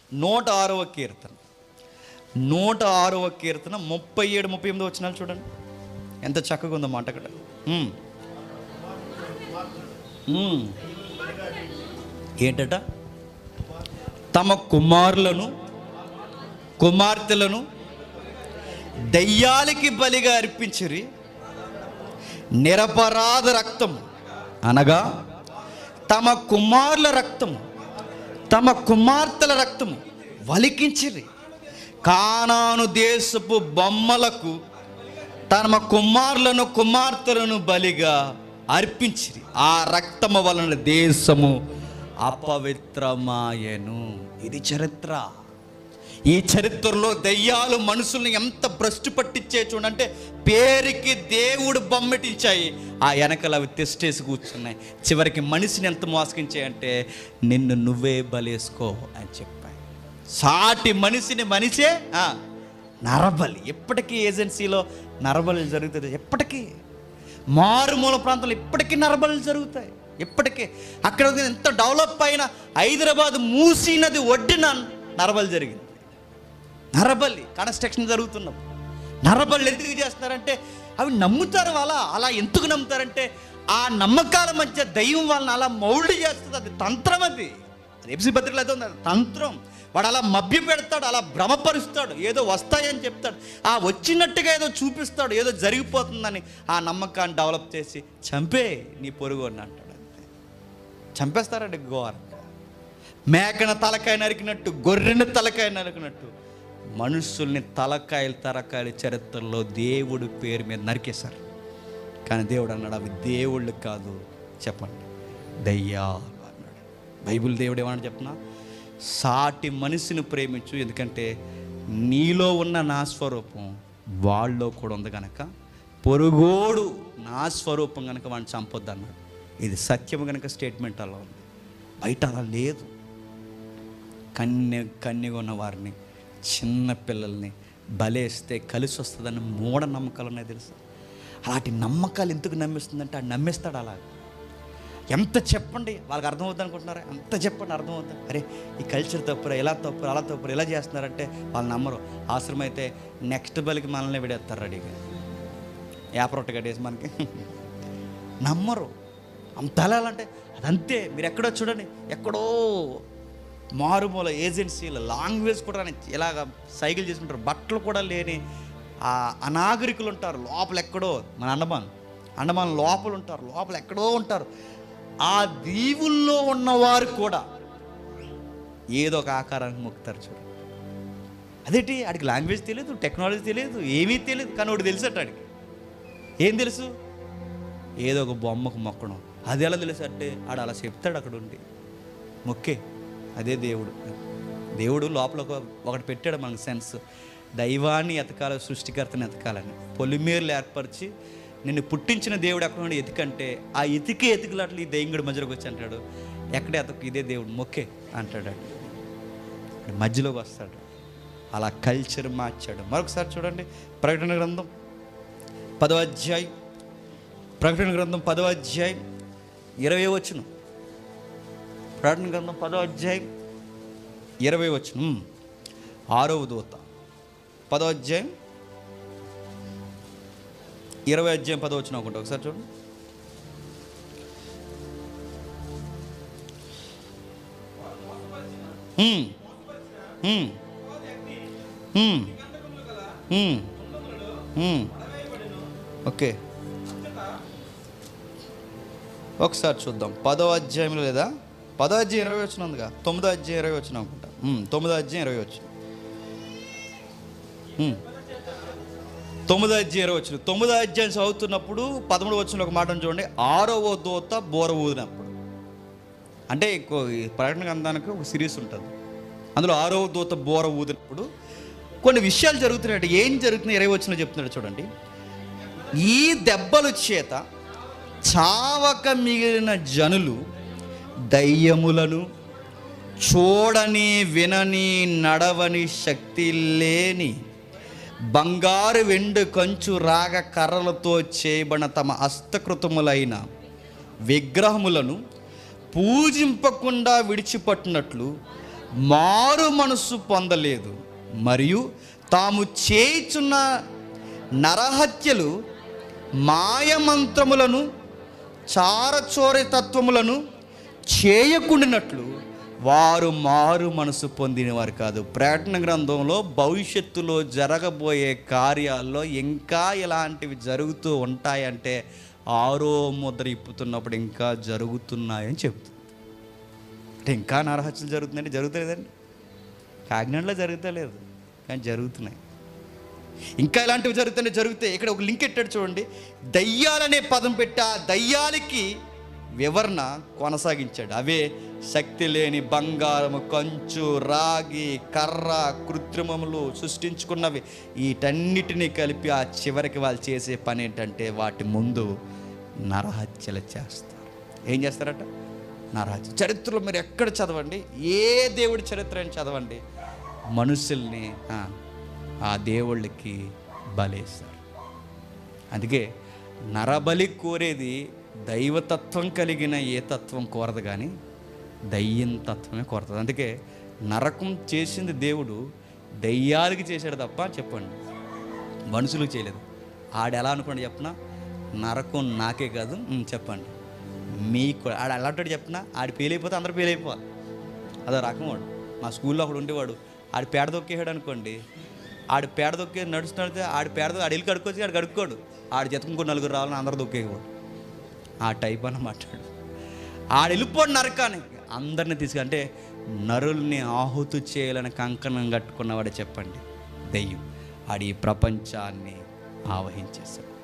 నూట ఆరవ కీర్తన నూట ఆరవ కీర్తన ముప్పై ఏడు ముప్పై ఎనిమిది వచ్చినాలు చూడండి ఎంత చక్కగా ఉందో మాట అక్కడ ఉమ్. ఉమ్. ఏంటట తమ కుమారులను కుమార్తెలను దయ్యాలకి బలిగా అర్పించిరి నిరపరాధ రక్తం అనగా తమ కుమారుల రక్తము తమ కుమార్తెల రక్తము వలికించిరి కానాను దేశపు బొమ్మలకు తమ కుమారులను కుమార్తెలను బలిగా అర్పించిరి ఆ రక్తము వలన దేశము అపవిత్రమాయను ఇది చరిత్ర ఈ చరిత్రలో దయ్యాలు మనుషుల్ని ఎంత భ్రష్టు పట్టించే చూడంటే పేరుకి దేవుడు బొమ్మెటించాయి ఆ వెనకలు అవి తెస్టేసి కూర్చున్నాయి చివరికి మనిషిని ఎంత మోసగించాయంటే నిన్ను నువ్వే బలేసుకో అని చెప్పాయి సాటి మనిషిని మనిషే ఆ, నరబలి ఎప్పటికీ ఏజెన్సీలో నరబలి జరుగుతుంది ఎప్పటికీ మారుమూల ప్రాంతంలో ఇప్పటికీ నరబలి జరుగుతాయి ఇప్పటికీ అక్కడ ఎంత డెవలప్ అయిన హైదరాబాద్ మూసీ నది ఒడ్డున నరబలి జరిగింది నరబలి కన్స్ట్రక్షన్ జరుగుతున్నప్పుడు నరబలి ఎందుకు చేస్తున్నారంటే అవి నమ్ముతారు అలా అలా ఎందుకు నమ్ముతారంటే ఆ నమ్మకాల మధ్య దైవం వాళ్ళని అలా మౌల్డ్ చేస్తుంది అది తంత్రం అది అది ఎఫ్సి పత్రికలో అయితే ఉంది అది తంత్రం వాడు అలా మభ్య పెడతాడు అలా భ్రమపరుస్తాడు ఏదో వస్తాయని చెప్తాడు ఆ వచ్చినట్టుగా ఏదో చూపిస్తాడు ఏదో జరిగిపోతుందని ఆ నమ్మకాన్ని డెవలప్ చేసి చంపే నీ పొరుగు అని అంటాడు అంతే చంపేస్తారండి ఘోరంగా మేకన తలకాయ నరికినట్టు గొర్రెని తలకాయ నరికినట్టు మనుషుల్ని తలకాయలు తలకాయల చరిత్రలో దేవుడు పేరు మీద నరికేశారు కానీ దేవుడు అన్నాడు అవి దేవుళ్ళు కాదు చెప్పండి దయ్యాలు అన్నాడు బైబిల్ దేవుడు ఏమన్నా చెప్పనా సాటి మనిషిని ప్రేమించు ఎందుకంటే నీలో ఉన్న నా స్వరూపం వాళ్ళలో కూడా ఉంది కనుక పొరుగోడు నా స్వరూపం కనుక వాడిని చంపొద్దు అన్నాడు ఇది సత్యం కనుక స్టేట్మెంట్ అలా ఉంది బయట అలా లేదు కన్య కన్యగా ఉన్న వారిని చిన్న పిల్లల్ని బలేస్తే కలిసి వస్తుందని మూఢ నమ్మకాలు ఉన్నాయి తెలుసా అలాంటి నమ్మకాలు ఎందుకు నమ్మిస్తుందంటే ఆ నమ్మిస్తాడు అలా ఎంత చెప్పండి వాళ్ళకి అర్థమవుతుంది అనుకుంటున్నారా ఎంత చెప్పండి అర్థమవుతుంది అరే ఈ కల్చర్ తప్పురా ఇలా తప్పురా అలా తప్పురా ఇలా చేస్తున్నారంటే వాళ్ళు నమ్మరు అవసరమైతే నెక్స్ట్ బలికి మనల్ని విడేస్తారు రెడీగా యాప్రొట్ట కట్టేసి మనకి నమ్మరు అంత అంటే అదంతే మీరు ఎక్కడో చూడండి ఎక్కడో మారుమూల ఏజెన్సీలు లాంగ్వేజ్ కూడా రాని ఇలాగ సైకిల్ చేసుకుంటారు బట్టలు కూడా లేని ఆ అనాగరికులు ఉంటారు లోపల ఎక్కడో మన అండమాన్ అండమాన్ లోపల ఉంటారు లోపల ఎక్కడో ఉంటారు ఆ దీవుల్లో ఉన్నవారు కూడా ఏదో ఒక ఆకారానికి మొక్కుతారు చూడు అదేంటి ఆడికి లాంగ్వేజ్ తెలియదు టెక్నాలజీ తెలియదు ఏమీ తెలియదు కానీ వాడు తెలుసట ఆడికి ఏం తెలుసు ఏదో ఒక బొమ్మకు మొక్కడం అది ఎలా తెలుసు అంటే ఆడు అలా చెప్తాడు అక్కడ ఉండి మొక్కే అదే దేవుడు దేవుడు లోపల ఒక ఒకటి పెట్టాడు మనకు సెన్స్ దైవాన్ని ఎతకాల సృష్టికర్తని ఎతకాలని పొలిమేర్లు ఏర్పరిచి నిన్ను పుట్టించిన దేవుడు అక్కడ నుండి ఎతికంటే ఆ ఎతికే ఎతికలాట్లు ఈ దయ్యంగుడి మధ్యలోకి వచ్చి అంటాడు ఎక్కడ ఎతకు ఇదే దేవుడు మొక్కే అంటాడు ఆడు. ఆడు మధ్యలోకి వస్తాడు అలా కల్చర్ మార్చాడు మరొకసారి చూడండి ప్రకటన గ్రంథం పదో అధ్యాయం ప్రకటన గ్రంథం పదో అధ్యాయం ఇరవై వచ్చును ప్రకటన గ్రంథం పదో అధ్యాయం ఇరవై వచ్చును ఆరవ దూత పదో అధ్యాయం ఇరవై అధ్యాయం పదో వచ్చిన ఒకటి ఒకసారి చూడండి హ్మ్. హ్మ్. హ్మ్. హ్మ్. హ్మ్. ఓకే ఒకసారి చూద్దాం పదో అధ్యాయంలో లేదా పదో అధ్యాయం ఇరవై వచ్చిన ఉందిగా తొమ్మిదో అధ్యాయం ఇరవై వచ్చిన అనుకుంటా ఉమ్, తొమ్మిదో అధ్యాయం ఇరవై వచ్చిన ఉమ్. తొమ్మిదో అధ్యాయం ఇరవై వచ్చిన తొమ్మిదో అధ్యాయం చదువుతున్నప్పుడు పదమూడు వచ్చిన ఒక మాటను చూడండి ఆరవ దూత బోర ఊదినప్పుడు అంటే ఇంకో ఈ ప్రకటన గ్రంథానికి ఒక సిరీస్ ఉంటుంది అందులో ఆరవ దూత బోర ఊదినప్పుడు కొన్ని విషయాలు జరుగుతున్నాయి ఏం జరుగుతుంది ఇరవై వచ్చిన చెప్తున్నాడు చూడండి ఈ దెబ్బల చేత చావక మిగిలిన జనులు దయ్యములను చూడని వినని నడవని శక్తి లేని బంగారు వెండు కంచు రాగ కర్రలతో చేయబడిన తమ హస్తకృతములైన విగ్రహములను పూజింపకుండా విడిచిపట్టినట్లు మారు మనస్సు పొందలేదు మరియు తాము చేయుచున్న నరహత్యలు మాయమంత్రములను చారచోర తత్వములను చేయకుండినట్లు వారు మారు మనసు పొందినవారు కాదు ప్రకటన గ్రంథంలో భవిష్యత్తులో జరగబోయే కార్యాల్లో ఇంకా ఇలాంటివి జరుగుతూ ఉంటాయంటే ఆరో ముద్ర ఇప్పుతున్నప్పుడు ఇంకా జరుగుతున్నాయని చెప్తుంది అంటే ఇంకా నరహత్యలు జరుగుతున్నాయంటే జరుగుతలేదండి కాకినాడలో జరుగుతలేదు కానీ జరుగుతున్నాయి ఇంకా ఇలాంటివి జరుగుతుంటే జరుగుతాయి ఇక్కడ ఒక లింక్ ఎట్టాడు చూడండి దయ్యాలనే పదం పెట్టి ఆ దయ్యాలకి వివరణ కొనసాగించాడు అవే శక్తి లేని బంగారము కంచు రాగి కర్ర కృత్రిమములు సృష్టించుకున్నవి వీటన్నిటినీ కలిపి ఆ చివరికి వాళ్ళు చేసే పని ఏంటంటే వాటి ముందు నరహత్యలు చేస్తారు ఏం చేస్తారట నరహత్య చరిత్రలో మీరు ఎక్కడ చదవండి ఏ దేవుడి చరిత్ర అని చదవండి మనుషుల్ని ఆ, ఆ దేవుళ్ళకి బలేస్తారు అందుకే నరబలి కోరేది దైవతత్వం కలిగిన ఏ తత్వం కోరదు కానీ దయ్యం తత్వమే కోరుతుంది అందుకే నరకం చేసింది దేవుడు దయ్యాలకి చేశాడు తప్ప చెప్పండి మనుషులకు చేయలేదు ఆడు ఎలా అనుకోండి చెప్పనా నరకం నాకే కాదు ఉమ్, చెప్పండి మీకు ఆడు అలాంటి చెప్పినా ఆడు పేలైపోతే అందరూ పేలైపోవాలి అదో రకం వాడు మా స్కూల్లో ఒకడు ఉండేవాడు ఆడు పేడ దొక్కేసాడు అనుకోండి ఆడు పేడ దొక్కే నడుస్తున్నడితే ఆడు పేడ దొ- ఆడు ఇల్లు కడుక్కొచ్చి ఆడు కడుక్కోడు ఆడు జతకు నలుగురు రావాలని అందరూ దొక్కేవాడు ఆ టైప్ అన్న మాట్లాడు ఆడు వెళ్ళిపోడు నరకానికి అందరిని తీసుకు అంటే నరుల్ని ఆహుతు చేయాలని కంకణం కట్టుకున్నవాడే చెప్పండి దెయ్యం ఆడి ఈ ప్రపంచాన్ని ఆవహించేస్తాడు